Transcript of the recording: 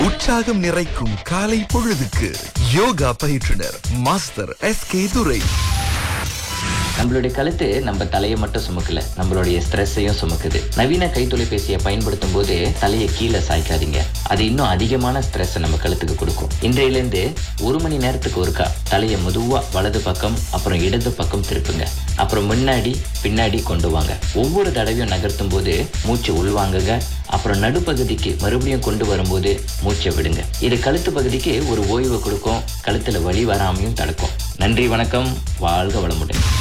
உற்சாகம் நிறைக்கும் காலை பொழுதுக்கு யோகா பயிற்றுனர் மாஸ்டர் எஸ் கே துரை நம்மளுடைய கழுத்து நம்ம தலையை மட்டும் சுமக்கல நம்மளுடைய ஸ்ட்ரெஸ்ஸையும் சுமக்குது நவீன கைத்தொலைபேசியை பயன்படுத்தும் போது தலையை கீழே சாய்க்காதீங்க அது இன்னும் அதிகமான ஸ்ட்ரெஸ் நம்ம கழுத்துக்கு கொடுக்கும் இன்றையிலேருந்து ஒரு மணி நேரத்துக்கு ஒருக்கா தலையை மெதுவா வலது பக்கம் அப்புறம் இடது பக்கம் திருப்புங்க அப்புறம் முன்னாடி பின்னாடி கொண்டு வாங்க ஒவ்வொரு தடவையும் நகர்த்தும் போது மூச்சு உள்வாங்குங்க அப்புறம் நடுப்பகுதிக்கு மறுபடியும் கொண்டு வரும்போது மூச்சை விடுங்க இது கழுத்து பகுதிக்கு ஒரு ஓய்வு கொடுக்கும் கழுத்துல வலி வராமையும் தடுக்கும் நன்றி வணக்கம் வாழ்க வளமுடன்